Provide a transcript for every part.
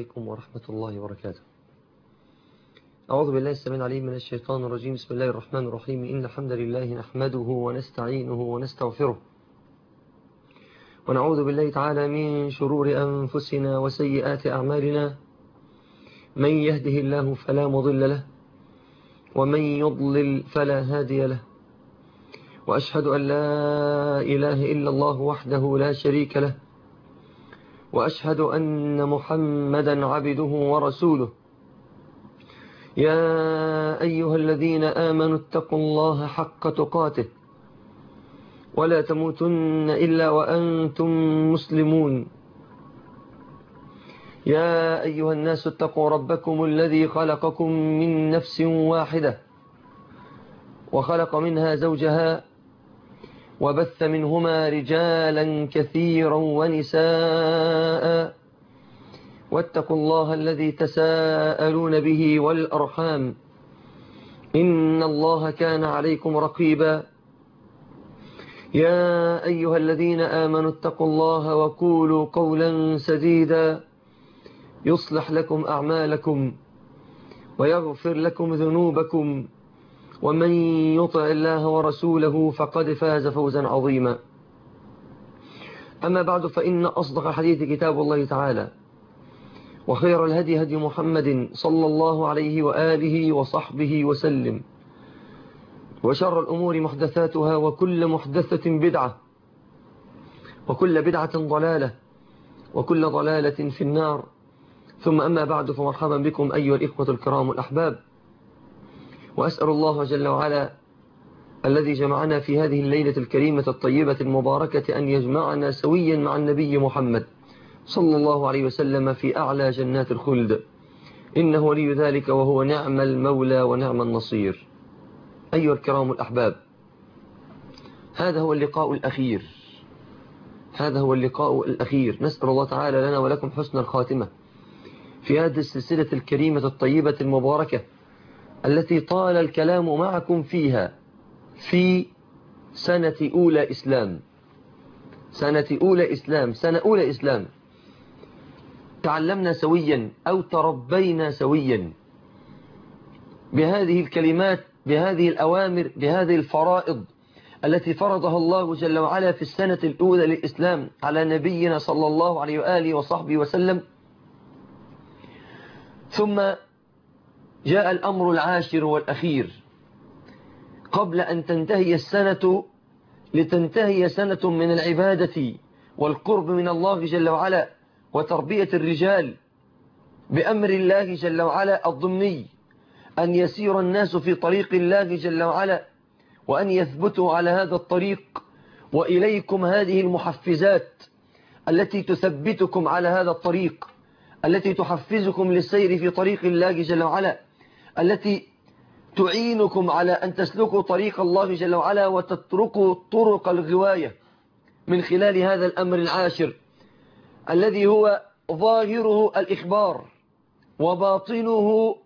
عليكم ورحمة الله وبركاته أعوذ بالله السميع العليم من الشيطان الرجيم بسم الله الرحمن الرحيم إن الحمد لله نحمده ونستعينه ونستغفره ونعوذ بالله تعالى من شرور أنفسنا وسيئات أعمالنا من يهده الله فلا مضل له ومن يضلل فلا هادي له وأشهد أن لا إله إلا الله وحده لا شريك له وأشهد أن محمدا عبده ورسوله يا أيها الذين آمنوا اتقوا الله حق تقاته ولا تموتن إلا وأنتم مسلمون يا أيها الناس اتقوا ربكم الذي خلقكم من نفس واحدة وخلق منها زوجها وبث منهما رجالا كثيرا ونساء واتقوا الله الذي تساءلون به والأرحام إن الله كان عليكم رقيبا يا أيها الذين آمنوا اتقوا الله وقولوا قولا سديدا يصلح لكم أعمالكم ويغفر لكم ذنوبكم ومن يطع الله ورسوله فقد فاز فوزا عظيما أما بعد فإن أصدق الحديث كتاب الله تعالى وخير الهدي هدي محمد صلى الله عليه وآله وصحبه وسلم وشر الأمور محدثاتها وكل محدثة بدعة وكل بدعة ضلالة وكل ضلالة في النار ثم أما بعد فمرحبا بكم أيها الإخوة الكرام الأحباب وأسأل الله جل وعلا الذي جمعنا في هذه الليلة الكريمة الطيبة المباركة أن يجمعنا سويا مع النبي محمد صلى الله عليه وسلم في أعلى جنات الخلد إنه ولي ذلك وهو نعم المولى ونعم النصير أيها الكرام الأحباب هذا هو اللقاء الأخير هذا هو اللقاء الأخير نسأل الله تعالى لنا ولكم حسن الخاتمة في هذه السلسلة الكريمة الطيبة المباركة التي طال الكلام معكم فيها في سنة أولى إسلام سنة أولى إسلام سنة أولى إسلام تعلمنا سويا أو تربينا سويا بهذه الكلمات بهذه الأوامر بهذه الفرائض التي فرضها الله جل وعلا في السنة الأولى للإسلام على نبينا صلى الله عليه وآله وصحبه وسلم ثم جاء الأمر العاشر والأخير قبل أن تنتهي السنة لتنتهي سنة من العبادة والقرب من الله جل وعلا وتربية الرجال بأمر الله جل وعلا الضمني أن يسير الناس في طريق الله جل وعلا وأن يثبتوا على هذا الطريق وإليكم هذه المحفزات التي تثبتكم على هذا الطريق التي تحفزكم للسير في طريق الله جل وعلا التي تعينكم على أن تسلكوا طريق الله جل وعلا وتتركوا طرق الغواية من خلال هذا الأمر العاشر الذي هو ظاهره الإخبار وباطنه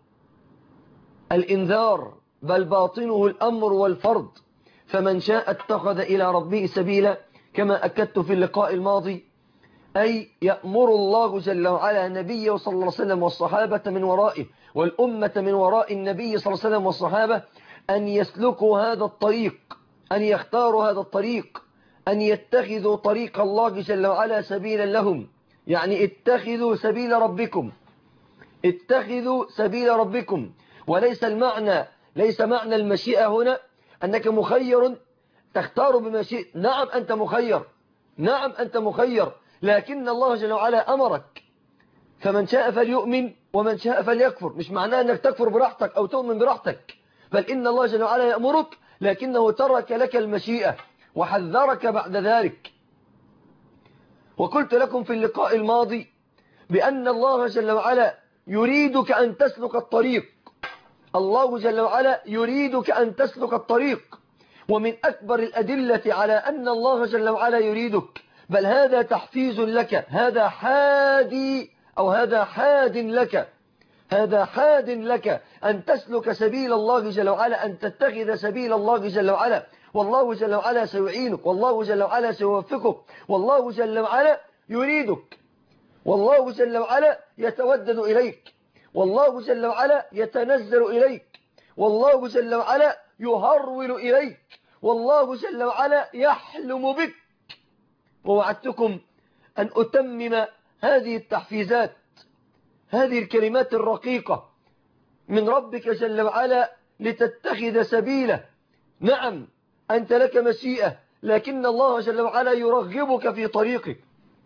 الإنذار بل باطنه الأمر والفرض فمن شاء اتخذ إلى ربه سبيلا كما أكدت في اللقاء الماضي أي يأمر الله جل وعلا نبيه صلى الله عليه وسلم والصحابة من ورائه والأمة من وراء النبي صلى الله عليه وسلم والصحابة أن يسلكوا هذا الطريق أن يختاروا هذا الطريق أن يتخذوا طريق الله جل وعلا سبيلا لهم يعني اتخذوا سبيل ربكم اتخذوا سبيل ربكم وليس المعنى ليس معنى المشيئة هنا أنك مخير تختار بما شئت نعم أنت مخير نعم أنت مخير لكن الله جل وعلا أمرك فمن شاء فليؤمن ومن شاء فليكفر مش معناه أنك تكفر براحتك أو تؤمن براحتك بل إن الله جل وعلا يأمرك لكنه ترك لك المشيئة وحذرك بعد ذلك وقلت لكم في اللقاء الماضي بأن الله جل وعلا يريدك أن تسلك الطريق الله جل وعلا يريدك أن تسلك الطريق ومن أكبر الأدلة على أن الله جل وعلا يريدك بل هذا تحفيز لك هذا حادي أو هذا حاد لك هذا حاد لك أن تسلك سبيل الله جل وعلا أن تتخذ سبيل الله جل وعلا والله جل وعلا سيعينك والله جل وعلا سيوفقك والله جل وعلا يريدك والله جل وعلا يتودد إليك والله جل وعلا يتنزل إليك والله جل وعلا يهرول إليك والله جل وعلا يحلم بك ووعدتكم أن أتمم هذه التحفيزات هذه الكلمات الرقيقة من ربك جل وعلا لتتخذ سبيله نعم أنت لك مشيئة لكن الله جل وعلا يرغبك في طريقك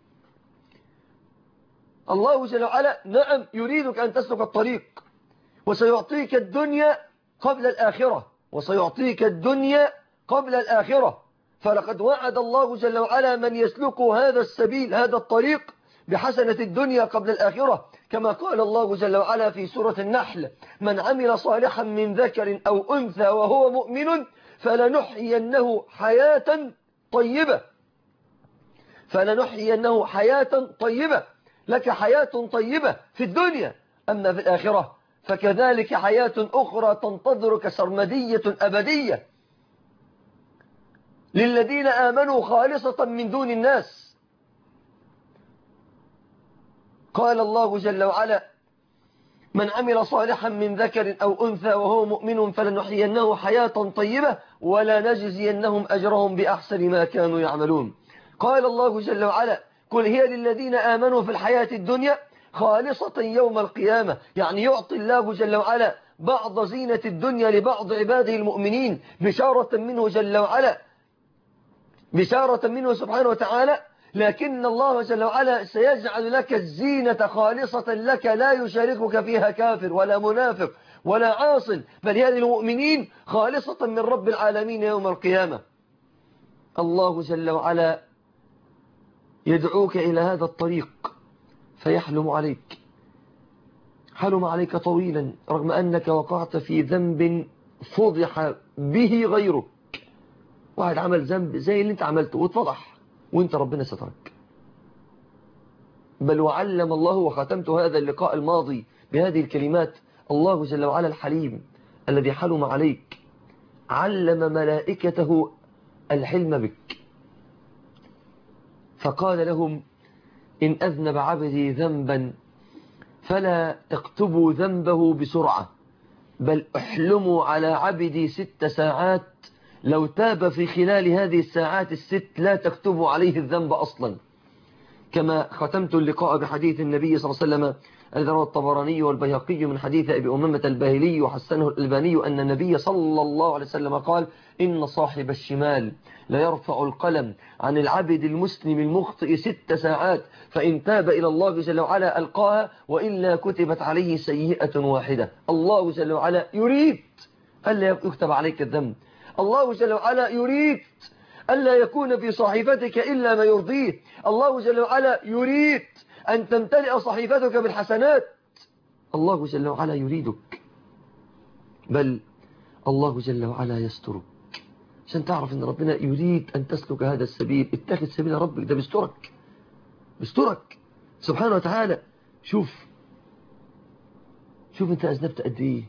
الله جل وعلا نعم يريدك أن تسلك الطريق وسيعطيك الدنيا قبل الآخرة وسيعطيك الدنيا قبل الآخرة فلقد وعد الله جل وعلا من يسلك هذا السبيل هذا الطريق بحسنة الدنيا قبل الآخرة كما قال الله جل وعلا في سورة النحل من عمل صالحا من ذكر أو أنثى وهو مؤمن فلنحيينه حياة طيبة فلنحيينه حياة طيبة لك حياة طيبة في الدنيا أما في الآخرة فكذلك حياة أخرى تنتظرك سرمدية أبدية للذين آمنوا خالصة من دون الناس قال الله جل وعلا من عمل صالحا من ذكر أو أنثى وهو مؤمن فلنحيينه حياة طيبة ولا نجزينهم أجرهم بأحسن ما كانوا يعملون قال الله جل وعلا قل هي للذين آمنوا في الحياة الدنيا خالصة يوم القيامة يعني يعطي الله جل وعلا بعض زينة الدنيا لبعض عباده المؤمنين بشارة منه جل وعلا بشارة منه سبحانه وتعالى لكن الله جل وعلا سيجعل لك الزينة خالصة لك لا يشاركك فيها كافر ولا منافق ولا عاص بل هي للمؤمنين خالصة من رب العالمين يوم القيامة الله جل وعلا يدعوك إلى هذا الطريق فيحلم عليك حلم عليك طويلا رغم أنك وقعت في ذنب فضح به غيرك واحد عمل ذنب زي اللي انت عملته واتفضح وانت ربنا سترك بل وعلم الله وختمت هذا اللقاء الماضي بهذه الكلمات الله جل وعلا الحليم الذي حلم عليك علم ملائكته الحلم بك فقال لهم إن أذنب عبدي ذنبا فلا اكتبوا ذنبه بسرعة بل احلموا على عبدي ست ساعات لو تاب في خلال هذه الساعات الست لا تكتبوا عليه الذنب أصلا كما ختمت اللقاء بحديث النبي صلى الله عليه وسلم الذي رواه الطبراني والبيهقي من حديث أبي أمامة الباهلي وحسنه الألباني أن النبي صلى الله عليه وسلم قال إن صاحب الشمال لا يرفع القلم عن العبد المسلم المخطئ ست ساعات فإن تاب إلى الله جل وعلا ألقاها وإلا كتبت عليه سيئة واحدة الله جل وعلا يريد ألا يكتب عليك الذنب الله جل وعلا يريد ألا يكون في صحيفتك إلا ما يرضيه الله جل وعلا يريد أن تمتلئ صحيفتك بالحسنات الله جل وعلا يريدك بل الله جل وعلا يسترك عشان تعرف أن ربنا يريد أن تسلك هذا السبيل اتخذ سبيل ربك ده بيسترك بيسترك سبحانه وتعالى شوف شوف انت أذنبت قد ايه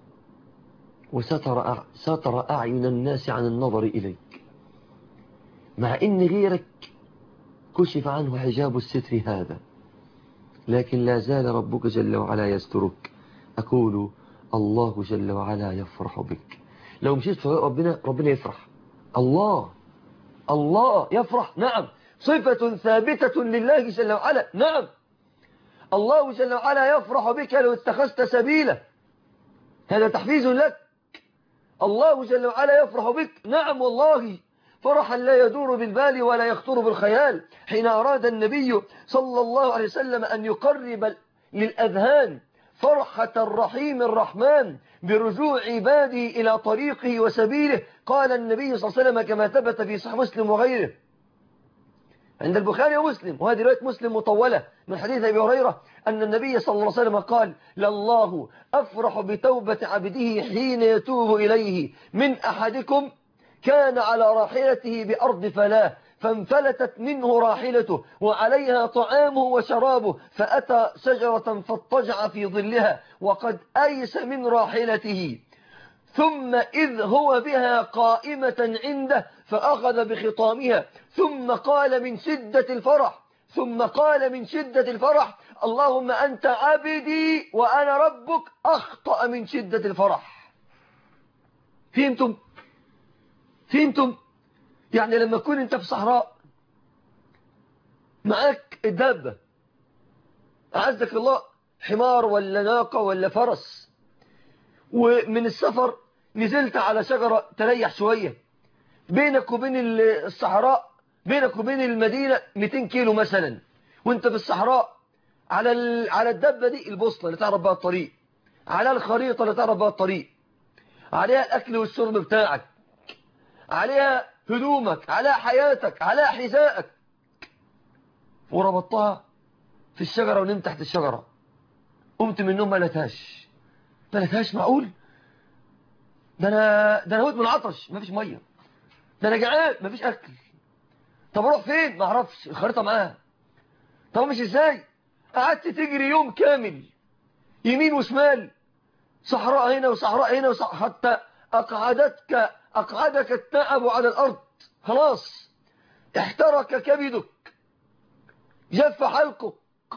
وستر أع... ستر أعين الناس عن النظر إليك مع إن غيرك كشف عنه حجاب الستر هذا لكن لا زال ربك جل وعلا يسترك أقول الله جل وعلا يفرح بك لو مشيت في ربنا ربنا يفرح الله الله يفرح نعم صفة ثابتة لله جل وعلا نعم الله جل وعلا يفرح بك لو اتخذت سبيله هذا تحفيز لك الله جل وعلا يفرح بك نعم والله فرحا لا يدور بالبال ولا يخطر بالخيال حين أراد النبي صلى الله عليه وسلم أن يقرب للأذهان فرحة الرحيم الرحمن برجوع عباده إلى طريقه وسبيله قال النبي صلى الله عليه وسلم كما ثبت في صحيح مسلم وغيره عند البخاري ومسلم وهذه رواية مسلم مطولة من حديث أبي هريرة أن النبي صلى الله عليه وسلم قال لله أفرح بتوبة عبده حين يتوب إليه من أحدكم كان على راحلته بأرض فلاه فانفلتت منه راحلته وعليها طعامه وشرابه فأتى شجرة فاضطجع في ظلها وقد أيس من راحلته ثم إذ هو بها قائمة عنده فأخذ بخطامها ثم قال من شدة الفرح ثم قال من شدة الفرح اللهم أنت عبدي وأنا ربك أخطأ من شدة الفرح فهمتم فهمتم يعني لما تكون انت في صحراء معاك الدابة أعزك الله حمار ولا ناقة ولا فرس ومن السفر نزلت على شجرة تريح شوية بينك وبين الصحراء بينك وبين المدينة 200 كيلو مثلا وانت في الصحراء على على الدبة دي البوصلة اللي تعرف بها الطريق على الخريطة اللي تعرف بها الطريق عليها الأكل والشرب بتاعك عليها هدومك على حياتك على حذائك وربطتها في الشجرة ونمت تحت الشجرة قمت من النوم ما لتهاش ما لتهاش معقول ده انا ده انا هموت من العطش ما فيش ميه ده انا جعان ما فيش اكل طب اروح فين ما اعرفش الخريطه معاها طب مش ازاي قعدت تجري يوم كامل يمين وشمال صحراء هنا وصحراء هنا وصحراء حتى أقعدتك أقعدك التعب على الأرض خلاص احترك كبدك جف حلقك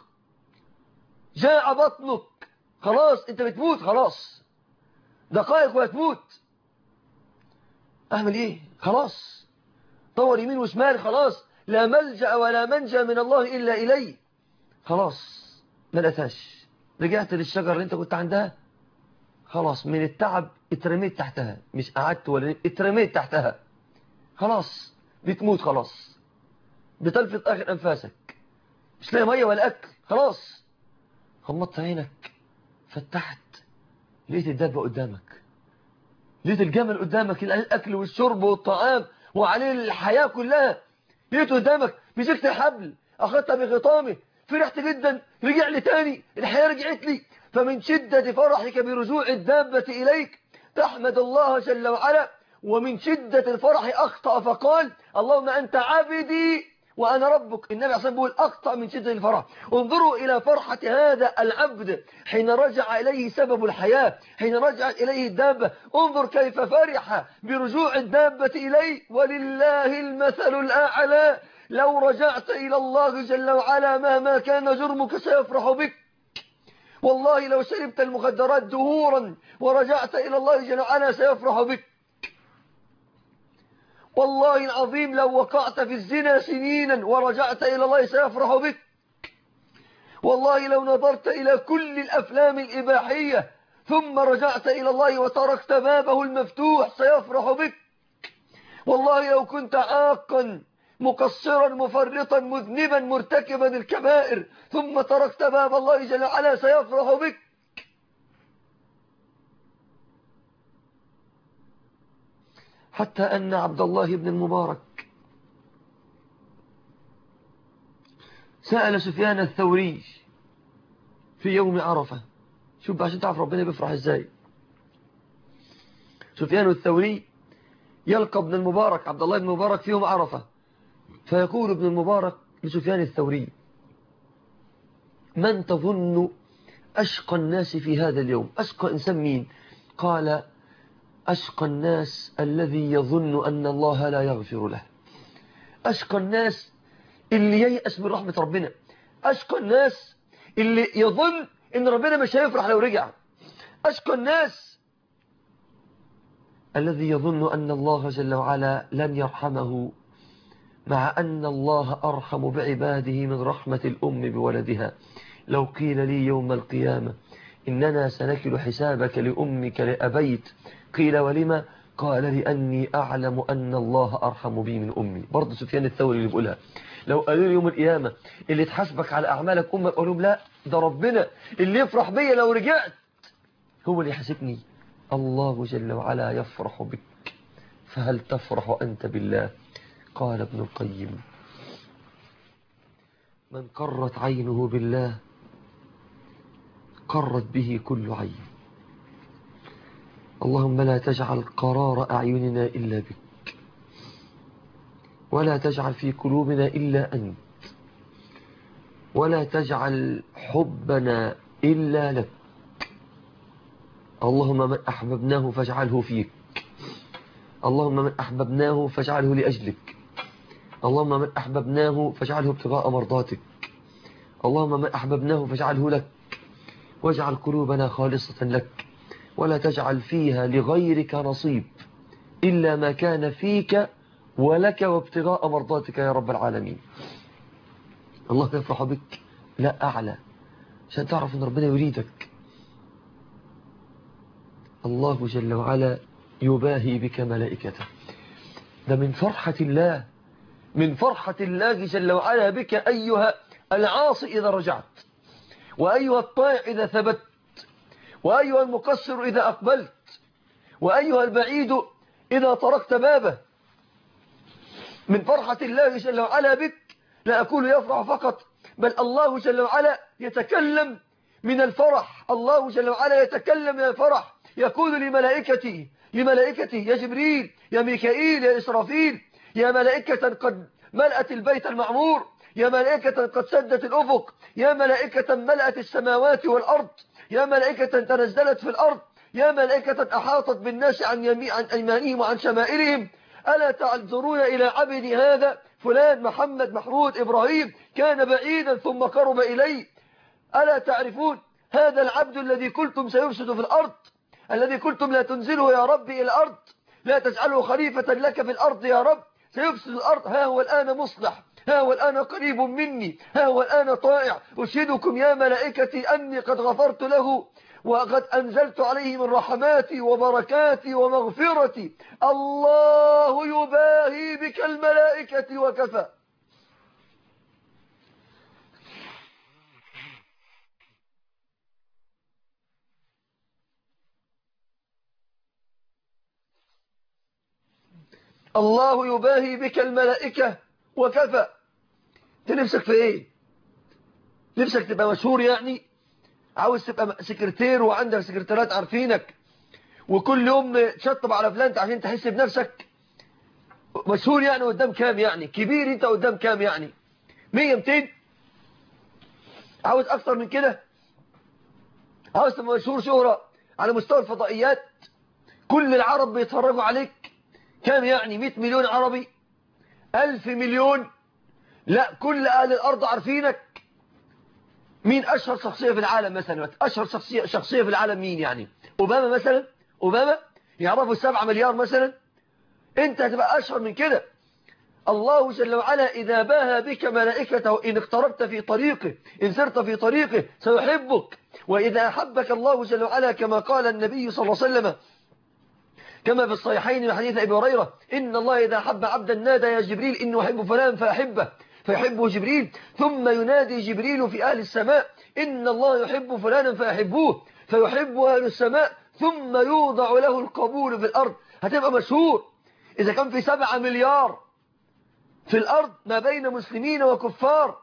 جاع بطنك خلاص انت بتموت خلاص دقائق وهتموت اعمل ايه خلاص طور يمين وشمال خلاص لا ملجأ ولا منجا من الله إلا إليه خلاص ما لقيتهاش رجعت للشجرة اللي انت كنت عندها خلاص من التعب اترميت تحتها مش قعدت ولا اترميت تحتها خلاص بتموت خلاص بتلفت آخر أنفاسك مش لاقي مية ولا أكل خلاص غمضت عينك فتحت لقيت الدابة قدامك لقيت الجمل قدامك الأكل والشرب والطعام وعليه الحياة كلها لقيته قدامك مسكت الحبل أخذتها بغطامه فرحت جدا رجع لي تاني الحياة رجعت لي فمن شدة فرحك برجوع الدابة إليك تحمد الله جل وعلا ومن شدة الفرح أخطأ فقال اللهم أنت عبدي وأنا ربك النبي عليه الصلاة بيقول أقطع من شدة الفرح انظروا إلى فرحة هذا العبد حين رجع إليه سبب الحياة حين رجعت إليه الدابة انظر كيف فرح برجوع الدابة إليه ولله المثل الأعلى لو رجعت إلى الله جل وعلا مهما كان جرمك سيفرح بك والله لو شربت المخدرات دهورا ورجعت إلى الله جل وعلا سيفرح بك والله العظيم لو وقعت في الزنا سنينا ورجعت إلى الله سيفرح بك والله لو نظرت إلى كل الأفلام الإباحية ثم رجعت إلى الله وتركت بابه المفتوح سيفرح بك والله لو كنت عاقا مقصرا مفرطا مذنبا مرتكبا الكبائر ثم تركت باب الله جل وعلا سيفرح بك حتى أن عبد الله بن المبارك سأل سفيان الثوري في يوم عرفة شوف عشان تعرف ربنا بيفرح ازاي سفيان الثوري يلقى ابن المبارك عبد الله بن المبارك في يوم عرفة فيقول ابن المبارك لسفيان الثوري من تظن أشقى الناس في هذا اليوم أشقى إنسان مين قال أشقى الناس الذي يظن أن الله لا يغفر له أشقى الناس اللي ييأس من رحمة ربنا أشقى الناس اللي يظن أن ربنا مش هيفرح لو رجع أشقى الناس الذي يظن أن الله جل وعلا لن يرحمه مع أن الله أرحم بعباده من رحمة الأم بولدها لو قيل لي يوم القيامة إننا سنكل حسابك لأمك لأبيت قيل ولما قال لأني أعلم أن الله أرحم بي من أمي برضه سفيان الثوري اللي بيقولها لو قالوا لي يوم القيامة اللي تحاسبك على أعمالك أمك أقول لهم لا ده ربنا اللي يفرح بيا لو رجعت هو اللي يحاسبني الله جل وعلا يفرح بك فهل تفرح أنت بالله قال ابن القيم من قرت عينه بالله قرت به كل عين اللهم لا تجعل قرار أعيننا إلا بك ولا تجعل في قلوبنا إلا أنت ولا تجعل حبنا إلا لك اللهم من أحببناه فاجعله فيك اللهم من أحببناه فاجعله لأجلك اللهم من أحببناه فاجعله ابتغاء مرضاتك اللهم من أحببناه فاجعله لك واجعل قلوبنا خالصة لك ولا تجعل فيها لغيرك نصيب إلا ما كان فيك ولك وابتغاء مرضاتك يا رب العالمين الله يفرح بك لا أعلى عشان تعرف أن ربنا يريدك الله جل وعلا يباهي بك ملائكته ده من فرحة الله من فرحة الله جل وعلا بك أيها العاصي إذا رجعت وأيها الطائع إذا ثبت وأيها المقصر إذا أقبلت وأيها البعيد إذا تركت بابه من فرحة الله جل وعلا بك لا أقول يفرح فقط بل الله جل وعلا يتكلم من الفرح الله جل وعلا يتكلم من الفرح يقول لملائكته لملائكته يا جبريل يا ميكائيل يا إسرافيل يا ملائكة قد ملأت البيت المعمور يا ملائكة قد سدت الأفق يا ملائكة ملأت السماوات والأرض يا ملائكة تنزلت في الأرض يا ملائكة أحاطت بالناس عن, يمي عن أيمانهم وعن شمائلهم ألا تعذرون إلى عبدي هذا فلان محمد محمود إبراهيم كان بعيدا ثم قرب إلي ألا تعرفون هذا العبد الذي قلتم سيفسد في الأرض الذي قلتم لا تنزله يا رب إلى الأرض لا تجعله خليفة لك في الأرض يا رب سيفسد الأرض ها هو الآن مصلح ها هو الآن قريب مني ها هو الآن طائع أشهدكم يا ملائكتي أني قد غفرت له وقد أنزلت عليه من رحماتي وبركاتي ومغفرتي الله يباهي بك الملائكة وكفى الله يباهي بك الملائكة وكفى انت نفسك في ايه نفسك تبقى مشهور يعني عاوز تبقى سكرتير وعندك سكرتيرات عارفينك وكل يوم تشطب على فلان عشان تحس بنفسك مشهور يعني قدام كام يعني كبير انت قدام كام يعني 100 200 عاوز اكتر من كده عاوز تبقى مشهور شهرة على مستوى الفضائيات كل العرب بيتفرجوا عليك كام يعني 100 مليون عربي ألف مليون لا كل أهل الأرض عارفينك مين أشهر شخصية في العالم مثلا أشهر شخصية, شخصية في العالم مين يعني أوباما مثلا أوباما يعرفوا سبعة مليار مثلا أنت هتبقى أشهر من كده الله جل وعلا إذا باهى بك ملائكته إن اقتربت في طريقه إن سرت في طريقه سيحبك وإذا أحبك الله جل وعلا كما قال النبي صلى الله عليه وسلم كما في الصحيحين من حديث أبي هريرة إن الله إذا أحب عبدا نادى يا جبريل إنه أحب فلان فأحبه فيحبه جبريل ثم ينادي جبريل في أهل السماء إن الله يحب فلانا فأحبوه فيحب أهل السماء ثم يوضع له القبول في الأرض هتبقى مشهور إذا كان في سبعة مليار في الأرض ما بين مسلمين وكفار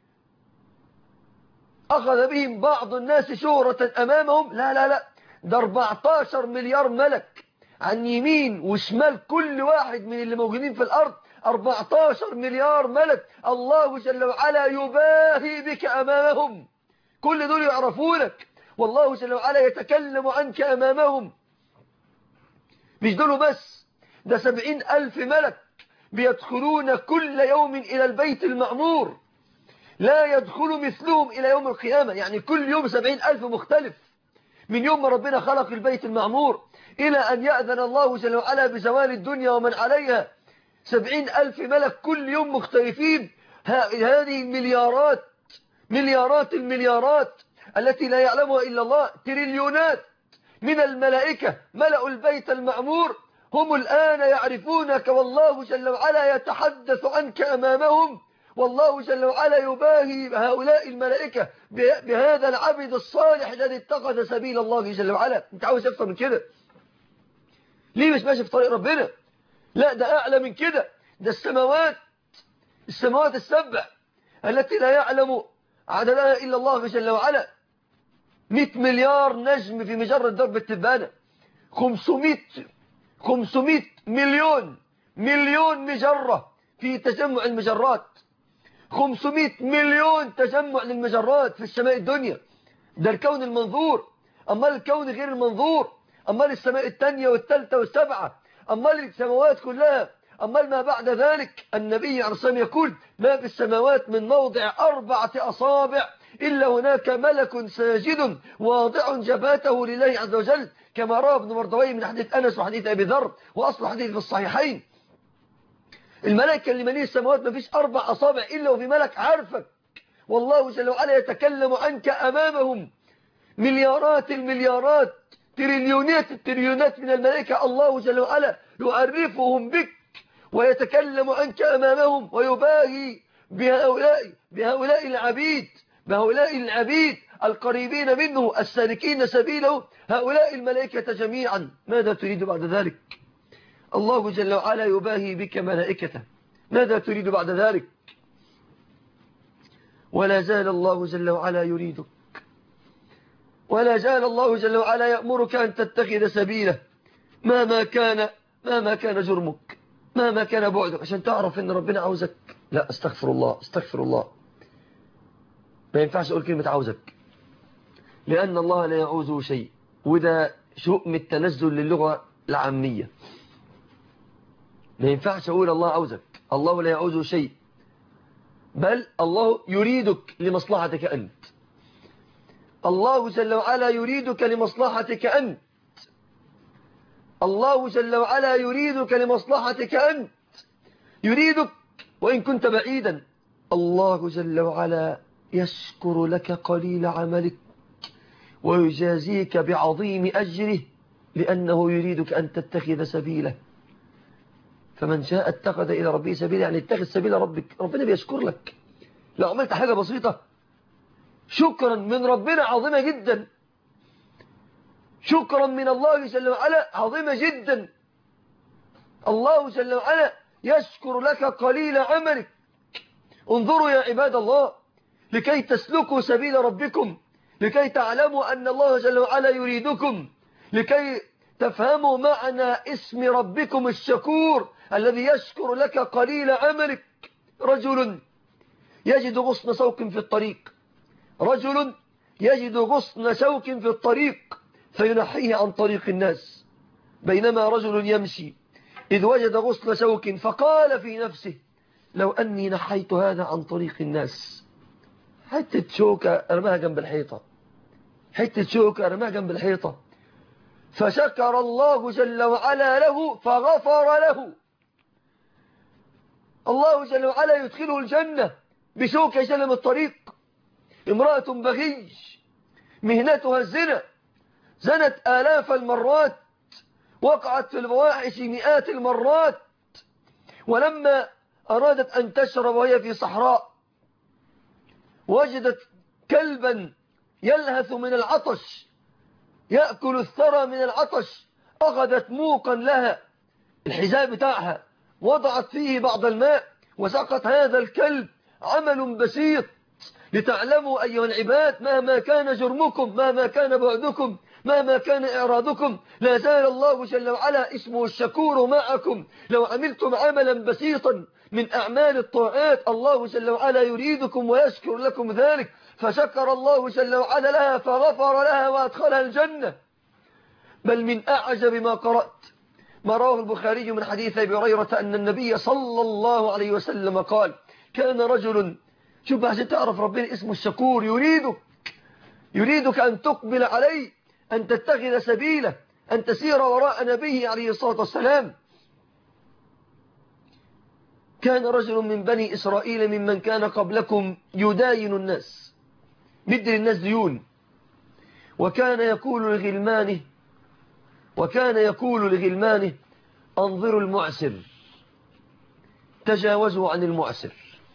أخذ بهم بعض الناس شهرة أمامهم لا لا لا ده 14 مليار ملك عن يمين وشمال كل واحد من اللي موجودين في الأرض 14 مليار ملك الله جل وعلا يباهي بك أمامهم كل دول يعرفونك والله جل وعلا يتكلم عنك أمامهم مش دول بس ده سبعين ألف ملك بيدخلون كل يوم إلى البيت المعمور لا يدخل مثلهم إلى يوم القيامة يعني كل يوم سبعين ألف مختلف من يوم ما ربنا خلق البيت المعمور إلى أن يأذن الله جل وعلا بزوال الدنيا ومن عليها سبعين ألف ملك كل يوم مختلفين هذه المليارات مليارات المليارات التي لا يعلمها إلا الله تريليونات من الملائكة ملأوا البيت المعمور هم الآن يعرفونك والله جل وعلا يتحدث عنك أمامهم والله جل وعلا يباهي هؤلاء الملائكة بهذا العبد الصالح الذي اتخذ سبيل الله جل وعلا انت عاوز اكثر من كده ليه مش ماشي في طريق ربنا لا ده أعلى من كده ده السماوات السماوات السبع التي لا يعلم عددها إلا الله جل وعلا 100 مليار نجم في مجرة درب التبانة 500 500 مليون مليون مجرة في تجمع المجرات 500 مليون تجمع للمجرات في السماء الدنيا ده الكون المنظور أما الكون غير المنظور أمال السماء الثانية والثالثة والسبعة أمال السماوات كلها أما ما بعد ذلك النبي عليه الصلاة يقول ما في السماوات من موضع أربعة أصابع إلا هناك ملك ساجد واضع جباته لله عز وجل كما روى ابن مردوي من حديث أنس وحديث أبي ذر وأصل حديث في الصحيحين الملائكة اللي مليه السماوات ما فيش أربع أصابع إلا وفي ملك عارفك والله جل وعلا يتكلم عنك أمامهم مليارات المليارات تريليونات التريليونات من الملائكة الله جل وعلا يعرفهم بك ويتكلم عنك أمامهم ويباهي بهؤلاء بهؤلاء العبيد بهؤلاء العبيد القريبين منه السالكين سبيله هؤلاء الملائكة جميعا ماذا تريد بعد ذلك الله جل وعلا يباهي بك ملائكته ماذا تريد بعد ذلك ولا زال الله جل وعلا يريدك ولا زال الله جل وعلا يأمرك أن تتخذ سبيله ما ما كان ما ما كان جرمك ما ما كان بعدك عشان تعرف ان ربنا عاوزك لا استغفر الله استغفر الله ما ينفعش اقول كلمة عاوزك لأن الله لا يعوزه شيء وده شؤم التنزل للغة العامية ما ينفعش أقول الله عاوزك الله لا يعوزه شيء بل الله يريدك لمصلحتك أنت الله جل وعلا يريدك لمصلحتك أنت الله جل وعلا يريدك لمصلحتك أنت يريدك وإن كنت بعيدا الله جل وعلا يشكر لك قليل عملك ويجازيك بعظيم أجره لأنه يريدك أن تتخذ سبيله فمن شاء اتخذ إلى ربه سبيلا يعني اتخذ سبيل ربك ربنا بيشكر لك لو عملت حاجة بسيطة شكرا من ربنا عظيمة جدا شكرا من الله جل وعلا عظيمة جدا الله جل وعلا يشكر لك قليل عملك انظروا يا عباد الله لكي تسلكوا سبيل ربكم لكي تعلموا أن الله جل وعلا يريدكم لكي تفهموا معنى اسم ربكم الشكور الذي يشكر لك قليل عملك رجل يجد غصن سوق في الطريق رجل يجد غصن شوك في الطريق فينحيه عن طريق الناس بينما رجل يمشي إذ وجد غصن شوك فقال في نفسه لو أني نحيت هذا عن طريق الناس حتة شوكة أرماها جنب الحيطة حتة شوكة أرماها جنب الحيطة فشكر الله جل وعلا له فغفر له الله جل وعلا يدخله الجنة بشوكة جلم الطريق امرأة بغي مهنتها الزنا زنت آلاف المرات وقعت في الفواحش مئات المرات ولما أرادت أن تشرب وهي في صحراء وجدت كلبا يلهث من العطش يأكل الثرى من العطش أخذت موقا لها الحذاء بتاعها وضعت فيه بعض الماء وسقط هذا الكلب عمل بسيط لتعلموا أيها العباد مهما كان جرمكم مهما كان بعدكم مهما كان إعراضكم لا زال الله جل وعلا اسمه الشكور معكم لو عملتم عملا بسيطا من أعمال الطاعات الله جل وعلا يريدكم ويشكر لكم ذلك فشكر الله جل وعلا لها فغفر لها وأدخلها الجنة بل من أعجب ما قرأت ما رواه البخاري من حديث أبي هريرة أن النبي صلى الله عليه وسلم قال كان رجل شوف عشان تعرف ربنا اسمه الشكور يريدك يريدك أن تقبل عليه أن تتخذ سبيله أن تسير وراء نبيه عليه الصلاة والسلام كان رجل من بني إسرائيل ممن كان قبلكم يداين الناس مد للناس ديون وكان يقول لغلمانه وكان يقول لغلمانه انظروا المعسر تجاوزوا عن المعسر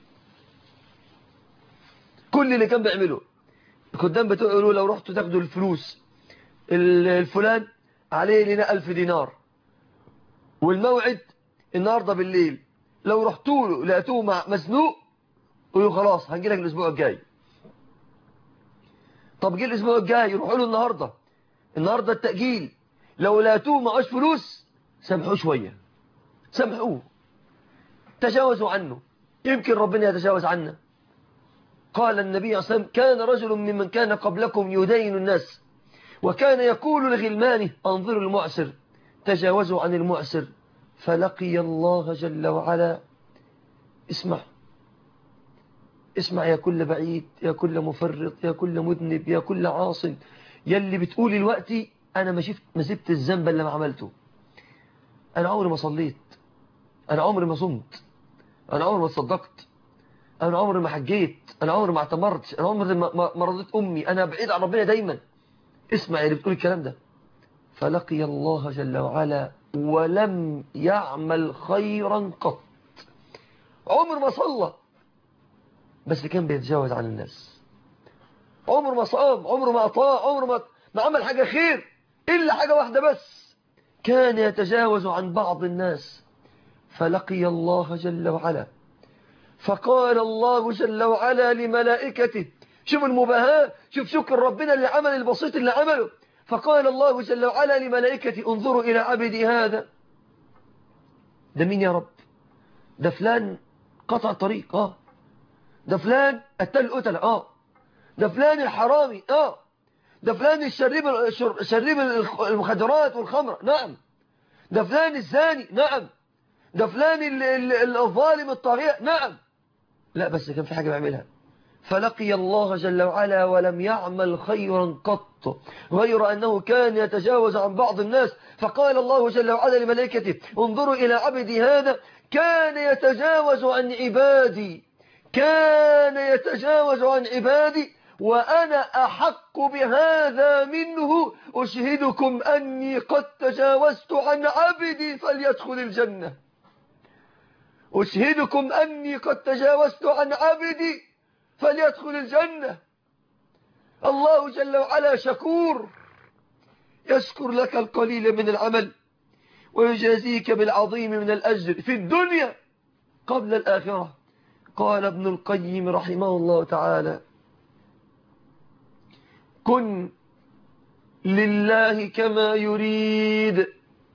كل اللي كان بيعمله الخدام بتقولوا لو رحتوا تاخدوا الفلوس الفلان عليه لنا ألف دينار والموعد النهاردة بالليل لو رحتوا له لقيتوه مع مزنوق قولوا خلاص هنجي لك الأسبوع الجاي طب جه الأسبوع الجاي يروحوا له النهاردة النهاردة التأجيل لو لقيتوه معوش فلوس سامحوه شوية سامحوه تجاوزوا عنه يمكن ربنا يتجاوز عنا قال النبي صلى الله عليه وسلم كان رجل ممن كان قبلكم يدين الناس وكان يقول لغلمانه انظروا المعسر تجاوزوا عن المعسر فلقي الله جل وعلا اسمع اسمع يا كل بعيد يا كل مفرط يا كل مذنب يا كل عاص يا اللي بتقولي الوقت أنا ما شفت ما سبت الذنب اللي ما عملته أنا عمري ما صليت أنا عمري ما صمت أنا عمري ما تصدقت أنا عمري ما حجيت أنا عمري ما اعتمرت أنا عمري ما رضيت أمي أنا بعيد عن ربنا دايما اسمع اللي بتقول الكلام ده فلقي الله جل وعلا ولم يعمل خيرا قط عمر ما صلى بس كان بيتجاوز عن الناس عمر ما صام عمر ما أطاع عمر ما, ما عمل حاجة خير إلا حاجة واحدة بس كان يتجاوز عن بعض الناس فلقي الله جل وعلا فقال الله جل وعلا لملائكته شوف المباهاة شوف شكر ربنا اللي عمل البسيط اللي عمله فقال الله جل وعلا لملائكته انظروا إلى عبدي هذا ده مين يا رب ده فلان قطع طريق اه ده فلان قتل قتل اه ده فلان الحرامي اه ده فلان الشريب الشريب المخدرات والخمر نعم ده فلان الزاني نعم ده فلان الظالم الطاغية نعم لا بس كان في حاجة بيعملها فلقي الله جل وعلا ولم يعمل خيرا قط غير أنه كان يتجاوز عن بعض الناس فقال الله جل وعلا لملائكته انظروا إلى عبدي هذا كان يتجاوز عن عبادي كان يتجاوز عن عبادي وأنا أحق بهذا منه أشهدكم أني قد تجاوزت عن عبدي فليدخل الجنة أشهدكم أني قد تجاوزت عن عبدي فليدخل الجنة الله جل وعلا شكور يشكر لك القليل من العمل ويجازيك بالعظيم من الأجر في الدنيا قبل الآخرة قال ابن القيم رحمه الله تعالى كن لله كما يريد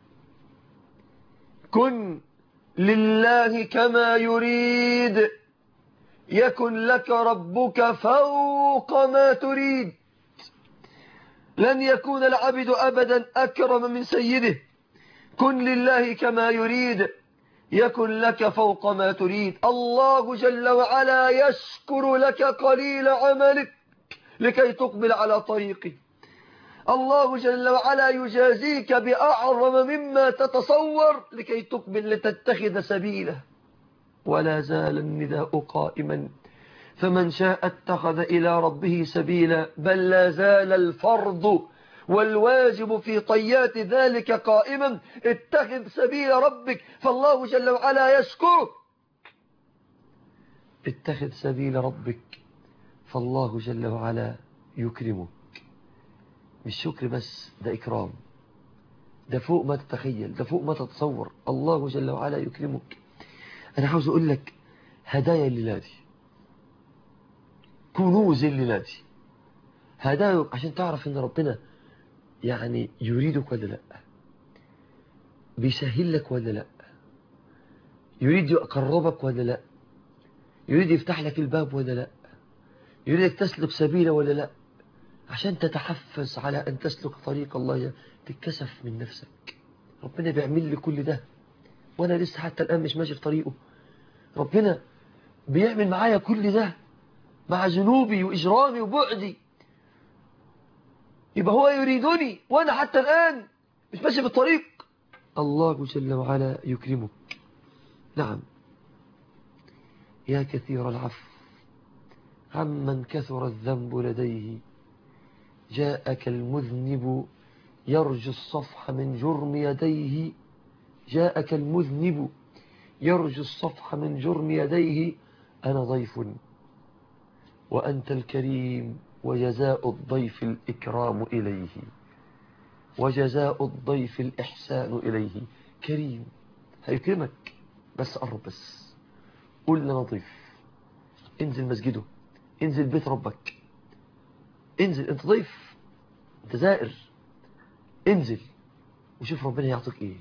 كن لله كما يريد يكن لك ربك فوق ما تريد لن يكون العبد أبدا أكرم من سيده كن لله كما يريد يكن لك فوق ما تريد الله جل وعلا يشكر لك قليل عملك لكي تقبل على طريقه الله جل وعلا يجازيك بأعظم مما تتصور لكي تقبل لتتخذ سبيله ولا زال النداء قائما فمن شاء اتخذ إلى ربه سبيلا بل لا زال الفرض والواجب في طيات ذلك قائما اتخذ سبيل ربك فالله جل وعلا يشكرك اتخذ سبيل ربك فالله جل وعلا يكرمك مش شكر بس ده إكرام ده فوق ما تتخيل ده فوق ما تتصور الله جل وعلا يكرمك أنا عاوز أقول لك هدايا الليلة دي كنوز الليلة دي هدايا عشان تعرف ان ربنا يعني يريدك ولا لا بيسهل لك ولا لا يريد يقربك ولا لا يريد يفتح لك الباب ولا لا يريدك تسلك سبيله ولا لا عشان تتحفز على أن تسلك طريق الله تتكسف من نفسك ربنا بيعمل لي كل ده وأنا لسه حتى الآن مش ماشي في طريقه ربنا بيعمل معايا كل ده مع ذنوبي وإجرامي وبعدي يبقى هو يريدني وأنا حتى الآن مش ماشي في الطريق الله جل وعلا يكرمك نعم يا كثير العفو عمن كثر الذنب لديه جاءك المذنب يرجو الصفح من جرم يديه جاءك المذنب يرجو الصفح من جرم يديه أنا ضيف وأنت الكريم وجزاء الضيف الإكرام إليه وجزاء الضيف الإحسان إليه كريم هيكرمك بس قرب بس قول لنا ضيف انزل مسجده انزل بيت ربك انزل انت ضيف انت زائر انزل وشوف ربنا يعطيك ايه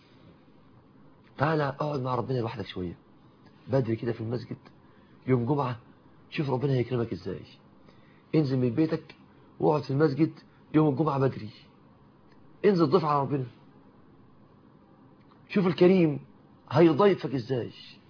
تعالى اقعد مع ربنا لوحدك شوية بدري كده في المسجد يوم جمعة شوف ربنا هيكرمك ازاي انزل من بيتك واقعد في المسجد يوم الجمعة بدري انزل ضيف على ربنا شوف الكريم هيضيفك ازاي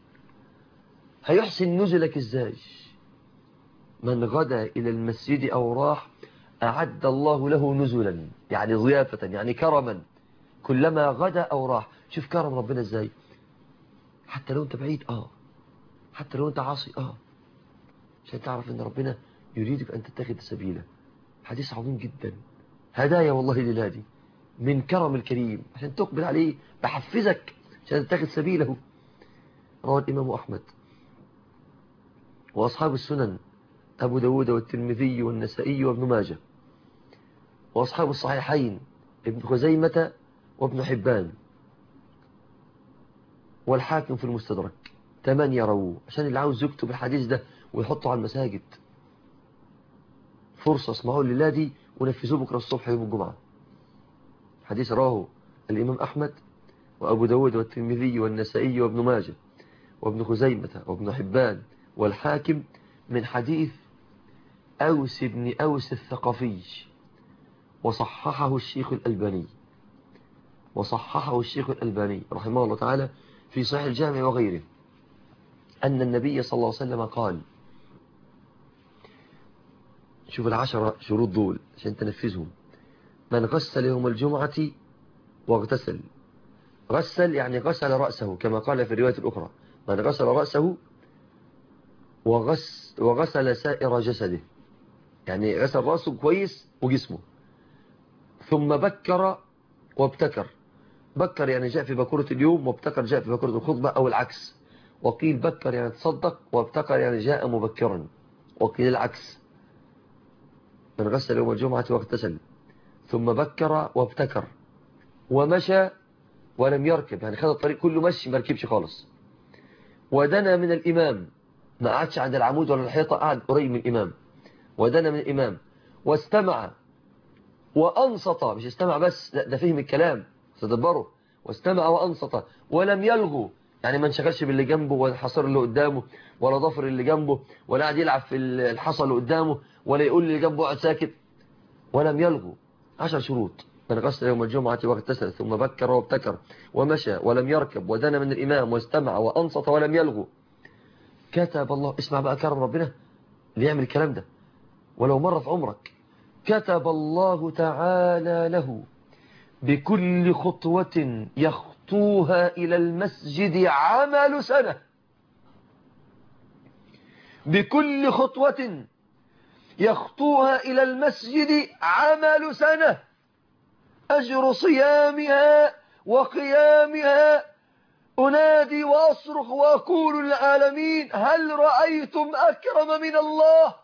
هيحسن نزلك ازاي من غدا إلى المسجد أو راح أعد الله له نزلا يعني ضيافة يعني كرما كلما غدا أو راح شوف كرم ربنا ازاي حتى لو انت بعيد اه حتى لو انت عاصي اه عشان تعرف ان ربنا يريدك ان تتخذ سبيله حديث عظيم جدا هدايا والله للهادي من كرم الكريم عشان تقبل عليه بحفزك عشان تتخذ سبيله روى الإمام أحمد وأصحاب السنن أبو داود والترمذي والنسائي وابن ماجه وأصحاب الصحيحين ابن خزيمة وابن حبان والحاكم في المستدرك ثمانية رووا عشان اللي عاوز يكتب الحديث ده ويحطه على المساجد فرصة اسمعوا لله دي ونفذوه بكرة الصبح يوم الجمعة حديث رواه الإمام أحمد وأبو داود والترمذي والنسائي وابن ماجه وابن خزيمة وابن حبان والحاكم من حديث أوس بن أوس الثقفي وصححه الشيخ الألباني وصححه الشيخ الألباني رحمه الله تعالى في صحيح الجامع وغيره أن النبي صلى الله عليه وسلم قال شوف العشرة شروط دول عشان تنفذهم من غسل يوم الجمعة واغتسل غسل يعني غسل رأسه كما قال في الرواية الأخرى من غسل رأسه وغس وغسل سائر جسده يعني غسل رأسه كويس وجسمه ثم بكر وابتكر بكر يعني جاء في بكرة اليوم وابتكر جاء في بكرة الخطبة أو العكس وقيل بكر يعني تصدق وابتكر يعني جاء مبكرا وقيل العكس من غسل يوم الجمعة واغتسل ثم بكر وابتكر ومشى ولم يركب يعني خد الطريق كله مشي ما ركبش خالص ودنا من الإمام ما قعدش عند العمود ولا الحيطة قعد قريب من الإمام ودنا من الإمام واستمع وأنصت مش استمع بس لا ده فهم الكلام تدبره واستمع وأنصت ولم يلغو يعني ما انشغلش باللي جنبه ولا الحصر اللي قدامه ولا ضفر اللي جنبه ولا قاعد يلعب في الحصى اللي قدامه ولا يقول اللي جنبه اقعد ساكت ولم يلغو عشر شروط من غسل يوم الجمعة واغتسل ثم بكر وابتكر ومشى ولم يركب ودنا من الإمام واستمع وأنصت ولم يلغو كتب الله اسمع بقى كرم ربنا اللي يعمل الكلام ده ولو مرة في عمرك كتب الله تعالى له بكل خطوة يخطوها إلى المسجد عمل سنة بكل خطوة يخطوها إلى المسجد عمل سنة أجر صيامها وقيامها أنادي وأصرخ وأقول للعالمين هل رأيتم أكرم من الله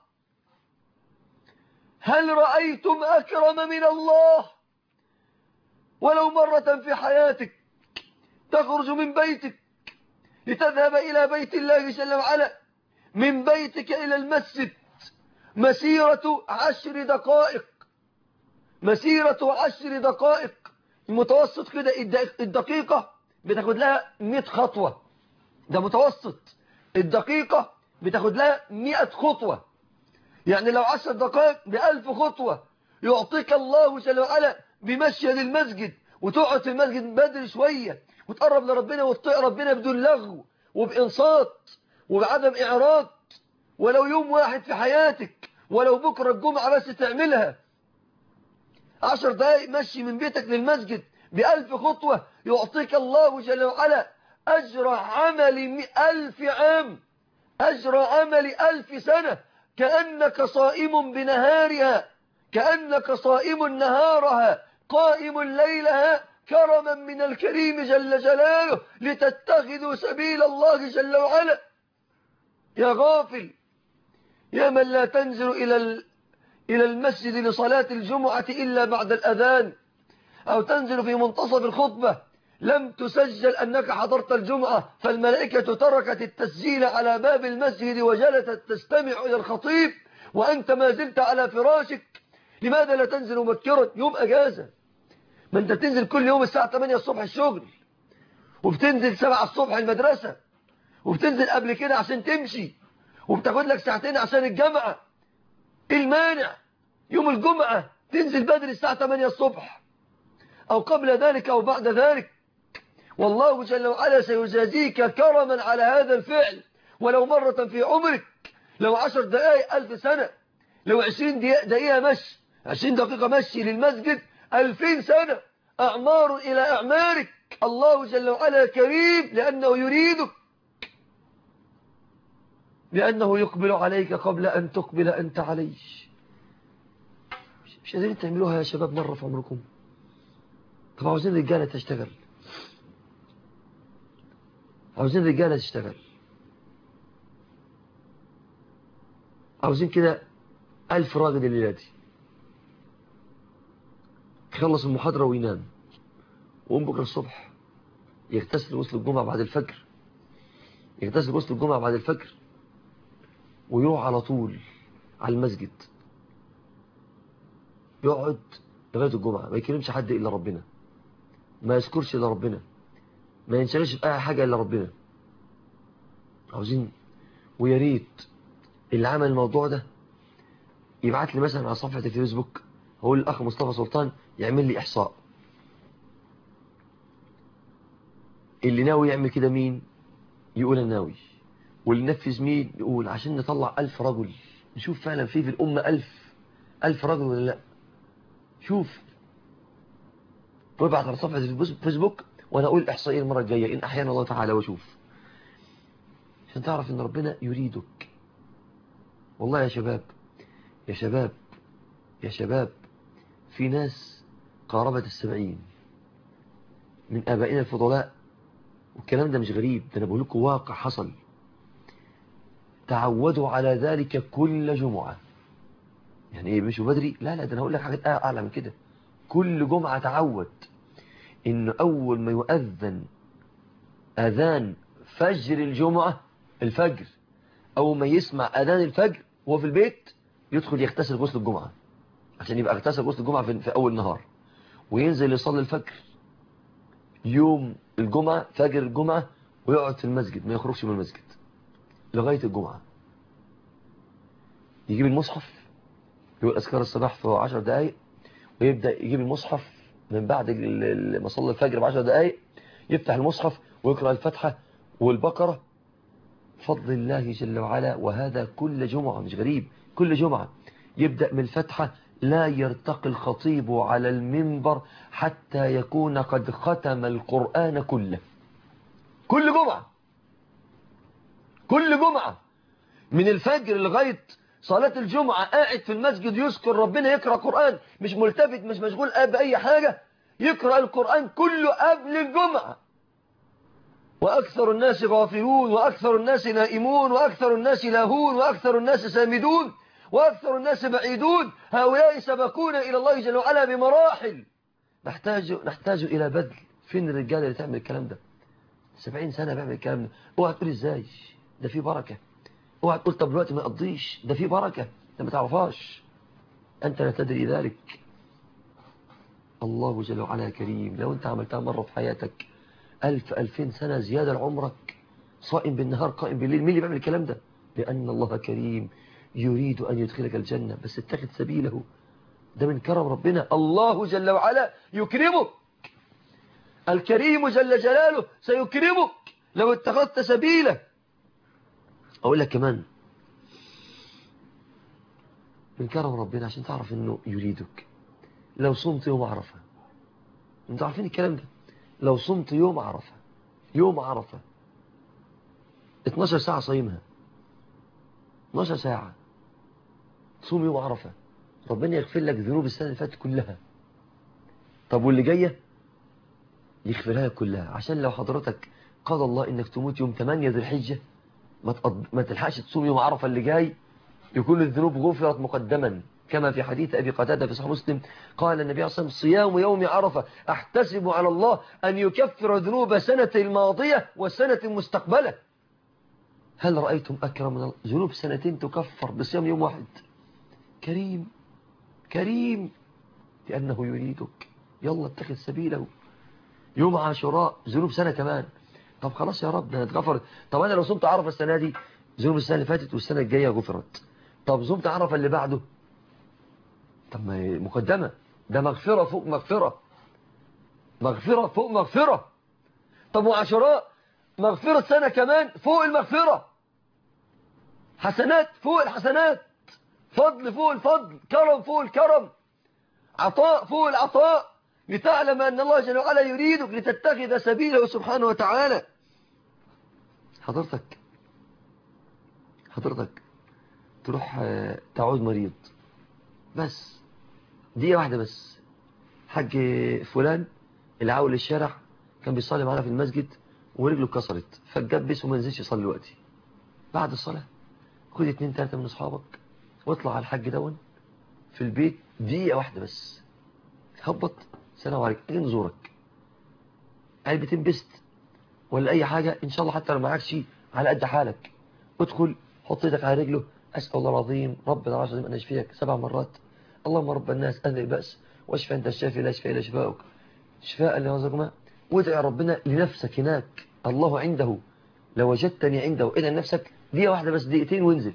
هل رأيتم أكرم من الله ولو مرة في حياتك تخرج من بيتك لتذهب إلى بيت الله جل وعلا من بيتك إلى المسجد مسيرة عشر دقائق مسيرة عشر دقائق المتوسط كده الدقيقة بتاخد لها 100 خطوة ده متوسط الدقيقة بتاخد لها 100 خطوة يعني لو 10 دقائق بألف خطوة يعطيك الله جل وعلا بمشي للمسجد وتقعد في المسجد بدري شوية وتقرب لربنا وتطيع ربنا بدون لغو وبإنصات وبعدم إعراض ولو يوم واحد في حياتك ولو بكرة الجمعة بس تعملها عشر دقائق مشي من بيتك للمسجد بألف خطوة يعطيك الله جل وعلا أجر عمل ألف عام أجر عمل ألف سنة كأنك صائم بنهارها كأنك صائم نهارها قائم ليلها كرما من الكريم جل جلاله لتتخذوا سبيل الله جل وعلا يا غافل يا من لا تنزل إلى إلى المسجد لصلاة الجمعة إلا بعد الأذان أو تنزل في منتصف الخطبة لم تسجل أنك حضرت الجمعة فالملائكة تركت التسجيل على باب المسجد وجلست تستمع إلى الخطيب وأنت ما زلت على فراشك لماذا لا تنزل مبكرا يوم أجازة ما أنت بتنزل كل يوم الساعة 8 الصبح الشغل وبتنزل 7 الصبح المدرسة وبتنزل قبل كده عشان تمشي وبتاخد لك ساعتين عشان الجامعة ايه المانع يوم الجمعة تنزل بدري الساعة 8 الصبح أو قبل ذلك أو بعد ذلك والله جل وعلا سيجازيك كرما على هذا الفعل ولو مرة في عمرك لو عشر دقائق ألف سنة لو عشرين دقيقة مشي عشرين دقيقة مشي للمسجد ألفين سنة أعمار إلى أعمارك الله جل وعلا كريم لأنه يريدك لأنه يقبل عليك قبل أن تقبل أنت عليه مش قادرين تعملوها يا شباب مرة في عمركم طب عاوزين رجالة تشتغل عاوزين رجالة تشتغل عاوزين كده ألف راجل الليلة دي يخلص المحاضرة وينام وقوم بكرة الصبح يغتسل غسل الجمعة بعد الفجر يغتسل غسل الجمعة بعد الفجر ويروح على طول على المسجد يقعد لغاية الجمعة ما يكلمش حد إلا ربنا ما يذكرش إلا ربنا ما ينشغلش بأي حاجة إلا ربنا عاوزين ويا ريت اللي عمل الموضوع ده يبعت لي مثلا على صفحة الفيسبوك هو الأخ مصطفى سلطان يعمل لي إحصاء اللي ناوي يعمل كده مين يقول الناوي واللي نفذ مين يقول عشان نطلع ألف رجل نشوف فعلا في في الأمة ألف ألف رجل ولا لا شوف وابعت على صفحة الفيسبوك وأنا أقول الإحصائية المرة الجاية إن أحيانا الله تعالى وشوف عشان تعرف إن ربنا يريدك والله يا شباب يا شباب يا شباب في ناس قاربت السبعين من آبائنا الفضلاء والكلام ده مش غريب ده أنا بقول لكم واقع حصل تعودوا على ذلك كل جمعة يعني ايه مشوا بدري لا لا ده انا هقول لك حاجات اعلى من كده كل جمعة تعود ان اول ما يؤذن اذان فجر الجمعة الفجر اول ما يسمع اذان الفجر وهو في البيت يدخل يغتسل غسل الجمعة عشان يبقى اغتسل غسل الجمعة في, في اول النهار وينزل يصلي الفجر يوم الجمعة فجر الجمعة ويقعد في المسجد ما يخرجش من المسجد لغاية الجمعة يجيب المصحف يقول أذكار الصباح في 10 دقايق ويبدأ يجيب المصحف من بعد ما صلى الفجر ب 10 دقايق يفتح المصحف ويقرأ الفتحة والبقرة فضل الله جل وعلا وهذا كل جمعة مش غريب كل جمعة يبدأ من الفتحة لا يرتقي الخطيب على المنبر حتى يكون قد ختم القرآن كله كل جمعة كل جمعة من الفجر لغاية صلاة الجمعة قاعد في المسجد يذكر ربنا يقرأ قرآن مش ملتفت مش مشغول بأي حاجة يقرأ القرآن كله قبل الجمعة وأكثر الناس غافلون وأكثر الناس نائمون وأكثر الناس لاهون وأكثر الناس سامدون وأكثر الناس بعيدون هؤلاء سبقونا إلى الله جل وعلا بمراحل نحتاج نحتاج إلى بذل فين الرجال اللي تعمل الكلام ده سبعين سنة بيعمل الكلام ده اوعى تقول ازاي ده في بركة اوعى تقول طب دلوقتي ما يقضيش ده في بركة انت ما تعرفهاش انت لا تدري ذلك الله جل وعلا كريم لو انت عملتها مرة في حياتك ألف ألفين سنة زيادة لعمرك صائم بالنهار قائم بالليل مين اللي بيعمل الكلام ده لأن الله كريم يريد أن يدخلك الجنة بس اتخذ سبيله ده من كرم ربنا الله جل وعلا يكرمك الكريم جل جلاله سيكرمك لو اتخذت سبيله أقول لك كمان من كرم ربنا عشان تعرف أنه يريدك لو صمت يوم عرفة انتوا عارفين الكلام ده لو صمت يوم عرفة يوم عرفة 12 ساعة صايمها 12 ساعة تصوم يوم عرفة ربنا يغفر لك ذنوب السنة اللي فاتت كلها طب واللي جاية يغفرها لك كلها عشان لو حضرتك قضى الله انك تموت يوم 8 ذي الحجة ما, تقض... ما تلحقش تصوم يوم عرفة اللي جاي يكون الذنوب غفرت مقدما كما في حديث أبي قتادة في صحيح مسلم قال النبي صلى الله عليه وسلم صيام يوم عرفة أحتسب على الله أن يكفر ذنوب سنة الماضية والسنة المستقبلة هل رأيتم أكرم من ذنوب سنتين تكفر بصيام يوم واحد كريم كريم لأنه يريدك يلا اتخذ سبيله يوم عاشوراء ذنوب سنة كمان طب خلاص يا رب ده اتغفرت طب أنا لو صمت عرفة السنة دي ذنوب السنة اللي فاتت والسنة الجاية غفرت طب صمت عرفة اللي بعده طب ما مقدمة ده مغفرة فوق مغفرة مغفرة فوق مغفرة طب وعشراء مغفرة سنة كمان فوق المغفرة حسنات فوق الحسنات فضل فوق الفضل كرم فوق الكرم عطاء فوق العطاء لتعلم أن الله جل وعلا يريدك لتتخذ سبيله سبحانه وتعالى حضرتك حضرتك تروح تعود مريض بس دقيقة واحدة بس حاج فلان اللي عاول الشارع كان بيصلي معانا في المسجد ورجله اتكسرت فاتجبس وما نزلش يصلي دلوقتي بعد الصلاة خد اتنين تلاتة من اصحابك واطلع على الحاج دون في البيت دقيقة واحدة بس هبط سلام عليكم اجي نزورك علبتين بست ولا اي حاجة ان شاء الله حتى لو معاك شيء على قد حالك ادخل حط ايدك على رجله اسال الله العظيم رب العرش العظيم ان يشفيك سبع مرات اللهم رب الناس اذل الباس واشفى انت الشافي لا شفاء الا شفاؤك شفاء لرزقنا وادعي ربنا لنفسك هناك الله عنده لو وجدتني عنده ادعي لنفسك دقيقة واحدة بس دقيقتين وانزل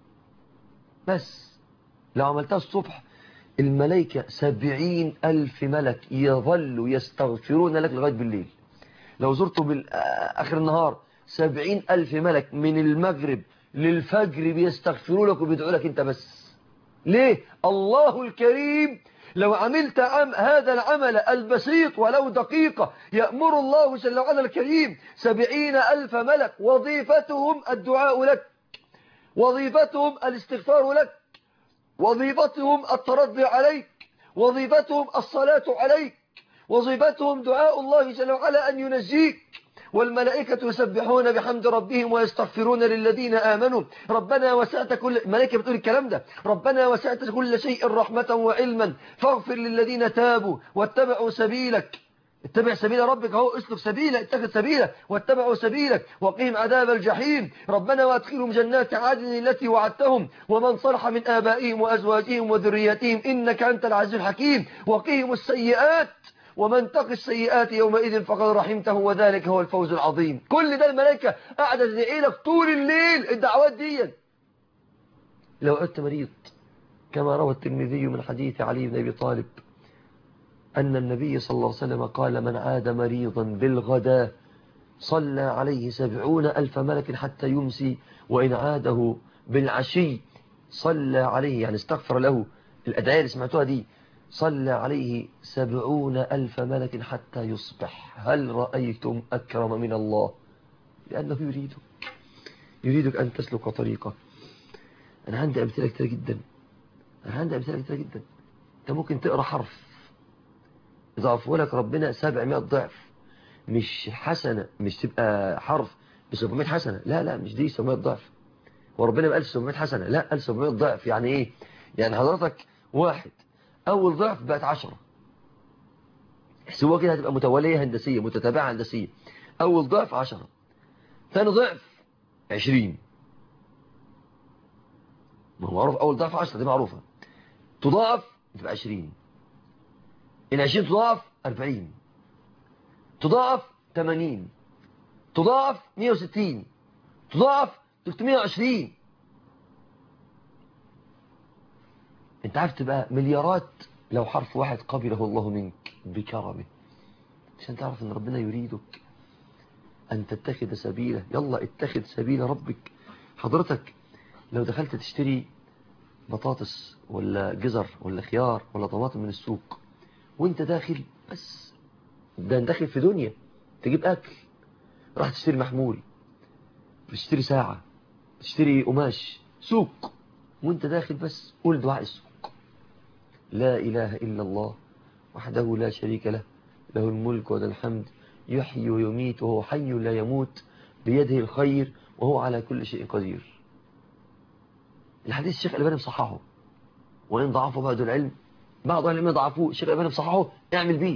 بس لو عملتها الصبح الملائكة سبعين ألف ملك يظلوا يستغفرون لك لغاية بالليل لو زرته بالآخر النهار سبعين ألف ملك من المغرب للفجر بيستغفروا لك وبيدعوا لك انت بس ليه الله الكريم لو عملت عم هذا العمل البسيط ولو دقيقة يأمر الله جل وعلا الكريم سبعين ألف ملك وظيفتهم الدعاء لك وظيفتهم الاستغفار لك وظيفتهم الترضي عليك وظيفتهم الصلاة عليك وظيفتهم دعاء الله جل وعلا أن ينجيك والملائكة يسبحون بحمد ربهم ويستغفرون للذين آمنوا ربنا وسعت كل الملائكة بتقول الكلام ده ربنا وسعت كل شيء رحمة وعلما فاغفر للذين تابوا واتبعوا سبيلك اتبع سبيل ربك هو اسلك سبيله اتخذ سبيله واتبعوا سبيلك وقهم عذاب الجحيم ربنا وادخلهم جنات عدن التي وعدتهم ومن صلح من آبائهم وأزواجهم وذرياتهم إنك أنت العزيز الحكيم وقهم السيئات ومن تق السيئات يومئذ فقد رحمته وذلك هو الفوز العظيم كل ده الملائكة قاعدة تدعي لك طول الليل الدعوات دي لو أنت مريض كما روى الترمذي من حديث علي بن أبي طالب أن النبي صلى الله عليه وسلم قال من عاد مريضا بالغداء صلى عليه سبعون ألف ملك حتى يمسي وإن عاده بالعشي صلى عليه يعني استغفر له الأدعية اللي سمعتوها دي صلى عليه سبعون ألف ملك حتى يصبح هل رأيتم أكرم من الله لأنه يريدك يريدك أن تسلك طريقه أنا عندي أمثلة كتير جدا أنا عندي أمثلة كتير جدا أنت ممكن تقرأ حرف يضعفه لك ربنا 700 ضعف مش حسنة مش تبقى حرف ب 700 حسنة لا لا مش دي 700 ضعف وربنا ما قال 700 حسنة لا قال 700 ضعف يعني ايه يعني حضرتك واحد اول ضعف بقت 10 احسبوها كده هتبقى متوالية هندسية متتابعة هندسية اول ضعف 10 ثاني ضعف 20 ما هو معروف اول ضعف 10 دي معروفة تضاعف تبقى 20 ال 20 تضاعف 40 تضاعف 80 تضاعف 160 تضاعف 320 انت عارف تبقى مليارات لو حرف واحد قبله الله منك بكرمه عشان تعرف ان ربنا يريدك ان تتخذ سبيله يلا اتخذ سبيل ربك حضرتك لو دخلت تشتري بطاطس ولا جزر ولا خيار ولا طماطم من السوق وانت داخل بس ده داخل في دنيا تجيب اكل راح تشتري محمول تشتري ساعة تشتري قماش سوق وانت داخل بس قول دعاء السوق لا اله الا الله وحده لا شريك له له الملك وله الحمد يحيي ويميت وهو حي لا يموت بيده الخير وهو على كل شيء قدير الحديث الشيخ الألباني مصححه وإن ضعفه بعض العلم بعض العلم ضعفوه الشيخ الألباني مصححه اعمل بيه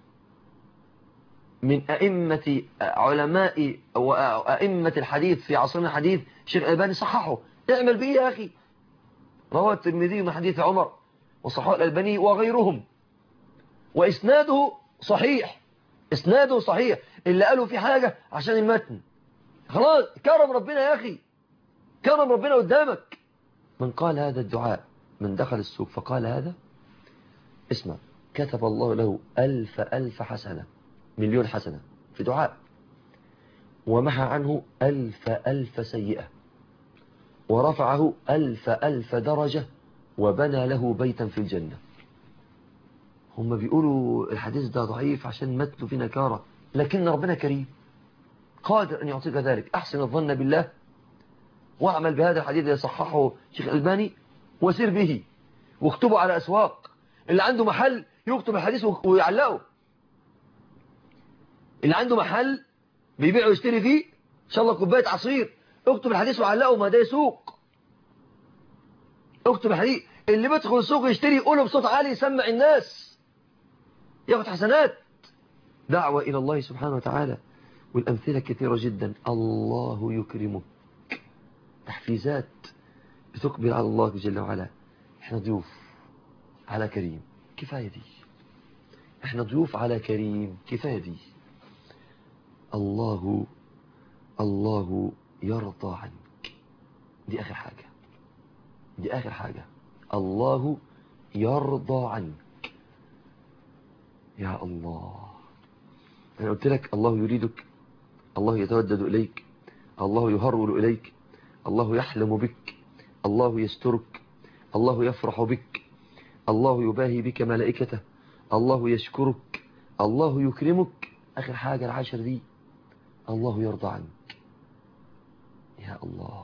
من أئمة علماء وأئمة الحديث في عصرنا الحديث الشيخ الألباني صححه اعمل بيه يا أخي رواه الترمذي من حديث عمر وصححه الألباني وغيرهم وإسناده صحيح إسناده صحيح اللي قالوا في حاجة عشان المتن خلاص كرم ربنا يا أخي كرم ربنا قدامك من قال هذا الدعاء من دخل السوق فقال هذا اسمع كتب الله له ألف ألف حسنة مليون حسنة في دعاء ومحى عنه ألف ألف سيئة ورفعه ألف ألف درجة وبنى له بيتا في الجنة هم بيقولوا الحديث ده ضعيف عشان متنه في نكارة لكن ربنا كريم قادر أن يعطيك ذلك أحسن الظن بالله واعمل بهذا الحديث يصححه شيخ الباني وسير به واكتبه على أسواق اللي عنده محل يكتب الحديث ويعلقه اللي عنده محل بيبيع ويشتري فيه ان شاء الله كوبايه عصير اكتب الحديث وعلقه ما ده سوق اكتب الحديث اللي بيدخل السوق يشتري يقوله بصوت عالي يسمع الناس ياخد حسنات دعوة إلى الله سبحانه وتعالى والأمثلة كثيرة جدا الله يكرمك تحفيزات بتقبل على الله جل وعلا احنا ضيوف على كريم كفاية دي احنا ضيوف على كريم كفاية دي الله الله يرضى عنك دي آخر حاجة دي آخر حاجة الله يرضى عنك يا الله أنا قلت لك الله يريدك الله يتودد إليك الله يهرول إليك الله يحلم بك الله يسترك الله يفرح بك الله يباهي بك ملائكته الله يشكرك الله يكرمك آخر حاجة العاشر دي الله يرضى عنك يا الله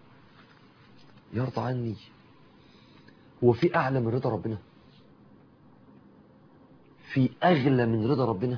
يرضى عني هو في أعلى من رضا ربنا في أغلى من رضا ربنا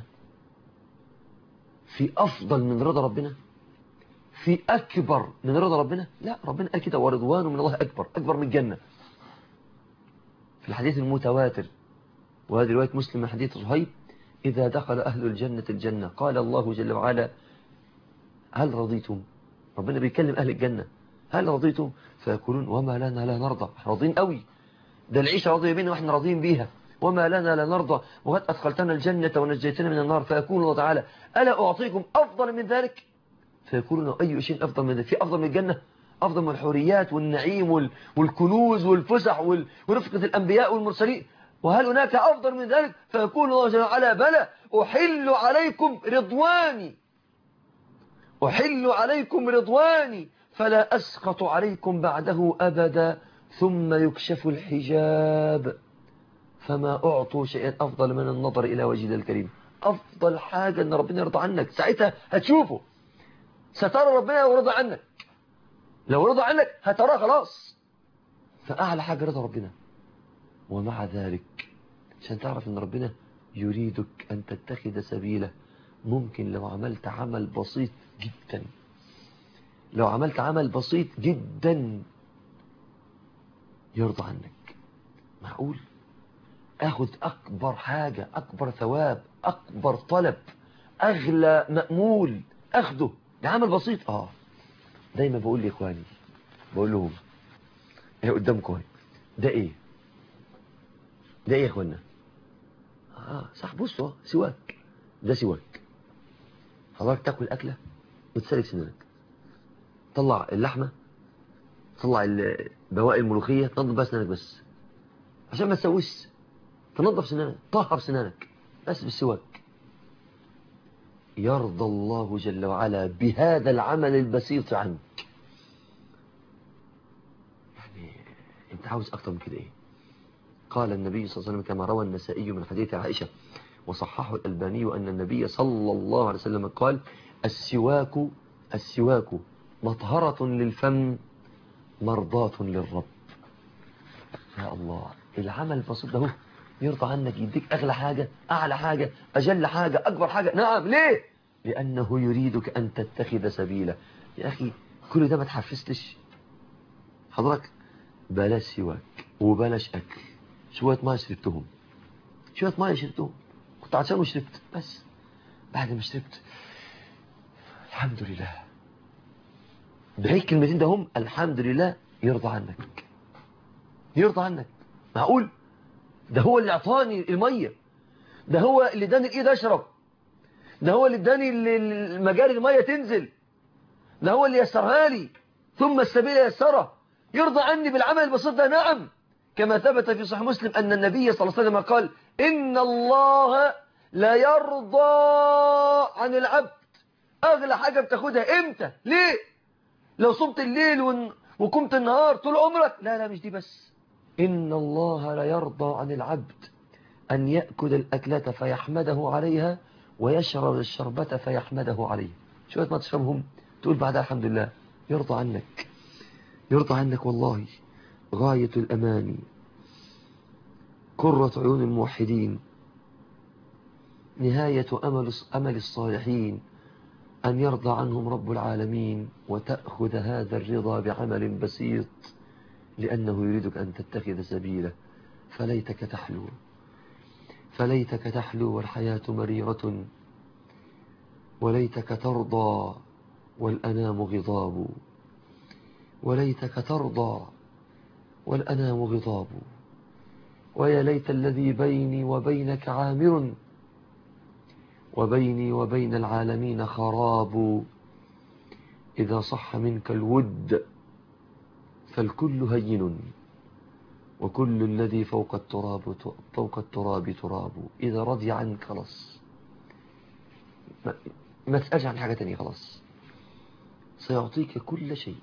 في أفضل من رضا ربنا في أكبر من رضا ربنا لا ربنا قال كده ورضوان من الله أكبر أكبر من الجنة في الحديث المتواتر وهذه رواية مسلم من حديث صهيب إذا دخل أهل الجنة الجنة قال الله جل وعلا هل رضيتم ربنا بيكلم أهل الجنة هل رضيتم فيقولون وما لنا لا نرضى راضين قوي ده العيشة راضية بينا واحنا راضيين بيها وما لنا لا نرضى وقد أدخلتنا الجنة ونجيتنا من النار فيقول الله تعالى ألا أعطيكم أفضل من ذلك فيقولون أي شيء أفضل من ذلك في أفضل من الجنة أفضل من الحوريات والنعيم والكنوز والفسح ورفقة الأنبياء والمرسلين وهل هناك أفضل من ذلك فيقول الله جل وعلا بلى أحل عليكم رضواني أحل عليكم رضواني فلا أسقط عليكم بعده أبدا ثم يكشف الحجاب فما أعطوا شيئا أفضل من النظر إلى وجه الكريم أفضل حاجة أن ربنا يرضى عنك ساعتها هتشوفه سترى ربنا ورضى عنك لو رضى عنك هتراه خلاص فأعلى حاجة رضا ربنا ومع ذلك عشان تعرف أن ربنا يريدك أن تتخذ سبيله ممكن لو عملت عمل بسيط جدا لو عملت عمل بسيط جدا يرضى عنك معقول اخذ اكبر حاجة اكبر ثواب اكبر طلب اغلى مأمول اخده ده عمل بسيط اه دايما بقول لاخواني بقول لهم ايه قدامكم ده ايه ده ايه يا اخوانا اه صح بصوا سواك ده سواك حضرتك تاكل اكله وتسلك سنانك طلع اللحمه طلع بواقي الملوخيه تنظف بس سنانك بس عشان ما تسويش تنظف سنانك طهر سنانك بس بالسواك يرضى الله جل وعلا بهذا العمل البسيط عنك يعني انت عاوز اكتر من كده ايه قال النبي صلى الله عليه وسلم كما روى النسائي من حديث عائشة وصححه الألباني أن النبي صلى الله عليه وسلم قال السواك السواك مطهرة للفم مرضاة للرب يا الله العمل البسيط ده يرضى عنك يديك أغلى حاجة أعلى حاجة أجل حاجة أكبر حاجة نعم ليه لأنه يريدك أن تتخذ سبيله يا أخي كل ده ما تحفزتش حضرتك بلاش سواك وبلاش أكل شوية ماء شربتهم شوية ماء شربتهم كنت عطشان وشربت بس بعد ما شربت الحمد لله بهيك كلمتين ده هم الحمد لله يرضى عنك يرضى عنك معقول ده هو اللي اعطاني المية ده هو اللي اداني الايد اشرب ده هو اللي اداني المجاري المية تنزل ده هو اللي يسرها لي ثم السبيل يسره يرضى عني بالعمل البسيط ده نعم كما ثبت في صحيح مسلم أن النبي صلى الله عليه وسلم قال إن الله لا يرضى عن العبد أغلى حاجة بتاخدها إمتى ليه لو صمت الليل ون... وقمت النهار طول عمرك لا لا مش دي بس إن الله لا يرضى عن العبد أن يأكل الأكلة فيحمده عليها ويشرب الشربة فيحمده عليه شوية ما تشربهم تقول بعدها الحمد لله يرضى عنك يرضى عنك والله غاية الأمان كرة عيون الموحدين نهاية أمل أمل الصالحين أن يرضى عنهم رب العالمين وتأخذ هذا الرضا بعمل بسيط لأنه يريدك أن تتخذ سبيله فليتك تحلو فليتك تحلو والحياة مريرة وليتك ترضى والأنام غضاب وليتك ترضى والأنام غضاب ويا ليت الذي بيني وبينك عامر وبيني وبين العالمين خراب إذا صح منك الود فالكل هين وكل الذي فوق التراب فوق التراب تراب إذا رضي عنك خلاص ما, ما تسألش عن حاجة تانية خلاص سيعطيك كل شيء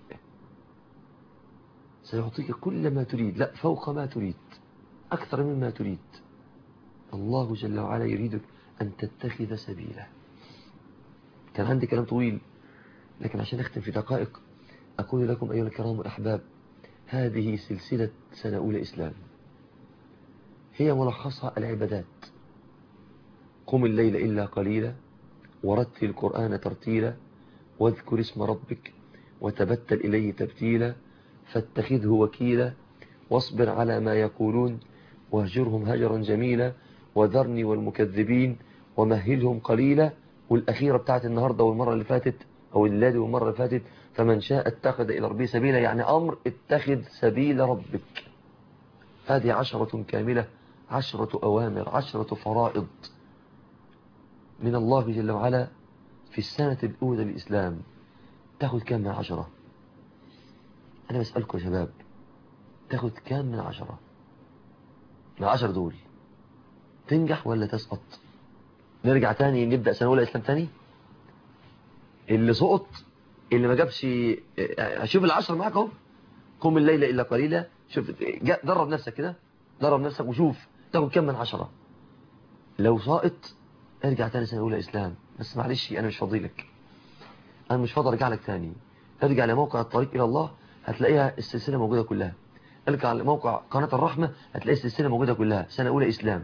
سيعطيك كل ما تريد لا فوق ما تريد أكثر مما تريد الله جل وعلا يريدك أن تتخذ سبيله كان عندي كلام طويل لكن عشان أختم في دقائق أقول لكم أيها الكرام الأحباب هذه سلسلة سنة أولى إسلام هي ملخصها العبادات قم الليل إلا قليلا ورتل القرآن ترتيلا واذكر اسم ربك وتبتل إليه تبتيلا فاتخذه وكيلا واصبر على ما يقولون واهجرهم هجرا جميلا وذرني والمكذبين ومهلهم قليلا والأخيرة بتاعت النهاردة والمرة اللي فاتت أو الليلة والمرة اللي فاتت فمن شاء اتخذ إلى ربه سبيلا يعني أمر اتخذ سبيل ربك هذه عشرة كاملة عشرة أوامر عشرة فرائض من الله جل وعلا في السنة الأولى للإسلام تاخد كام من عشرة أنا بسألكم يا شباب تاخد كام من عشرة من عشر دول تنجح ولا تسقط نرجع تاني نبدأ سنة أولى إسلام تاني اللي سقط اللي ما جابش شوف العشر معاك اهو قم الليل إلا قليلا شوف درب نفسك كده درب نفسك وشوف تاخد كام من عشرة لو ساقط ارجع تاني سنة أولى إسلام بس معلش أنا مش فاضيلك أنا مش فاضي أرجع لك تاني ارجع لموقع الطريق إلى الله هتلاقيها السلسلة موجودة كلها ارجع لموقع قناة الرحمة هتلاقي السلسلة موجودة كلها سنة أولى إسلام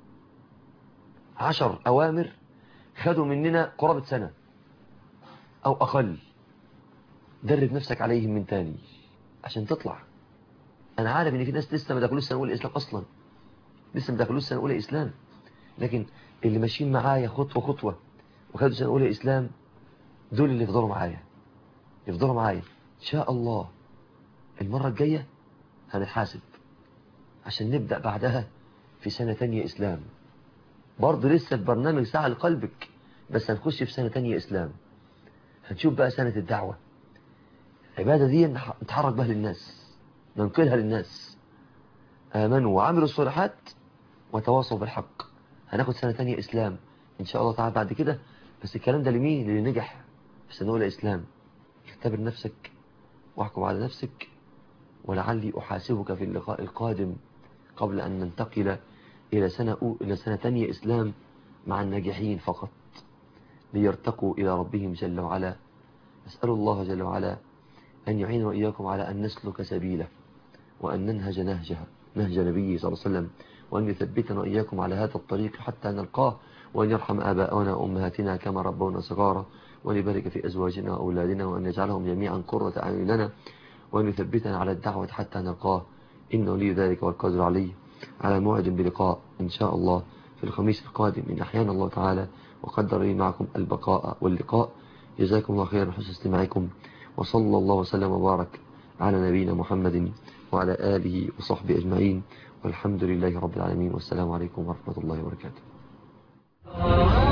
عشر أوامر خدوا مننا قرابة سنة أو أقل درب نفسك عليهم من تاني عشان تطلع أنا عارف إن في ناس لسه ما دخلوش سنة أولى إسلام أصلا لسه ما دخلوش سنة أولى إسلام لكن اللي ماشيين معايا خطوة خطوة وخدوا سنة أولى إسلام دول اللي يفضلوا معايا يفضلوا معايا إن شاء الله المرة الجاية هنحاسب عشان نبدأ بعدها في سنة تانية إسلام برضه لسه البرنامج ساعة لقلبك بس هنخش في سنة تانية إسلام هنشوف بقى سنة الدعوة العبادة دي نتحرك بها للناس ننقلها للناس آمنوا وعملوا الصالحات وتواصوا بالحق هناخد سنة تانية إسلام إن شاء الله تعالى بعد كده بس الكلام ده لمين اللي نجح في سنة أولى إسلام اختبر نفسك واحكم على نفسك ولعلي أحاسبك في اللقاء القادم قبل أن ننتقل إلى سنة, أو إلى سنة تانية إسلام مع الناجحين فقط ليرتقوا إلى ربهم جل وعلا أسأل الله جل وعلا أن يعين وإياكم على أن نسلك سبيله وأن ننهج نهجها نهج نبيه صلى الله عليه وسلم وأن يثبتنا وإياكم على هذا الطريق حتى نلقاه وأن يرحم آباءنا وأمهاتنا كما ربونا صغارا وأن يبارك في أزواجنا وأولادنا وأن يجعلهم جميعا قرة أعين لنا وأن يثبتنا على الدعوة حتى نلقاه إنه لي ذلك والقدر عليه على موعد بلقاء إن شاء الله في الخميس القادم إن أحيانا الله تعالى وقدر لي معكم البقاء واللقاء جزاكم الله خيرا حسن استماعكم وصلى الله وسلم وبارك على نبينا محمد وعلى آله وصحبه أجمعين والحمد لله رب العالمين والسلام عليكم ورحمة الله وبركاته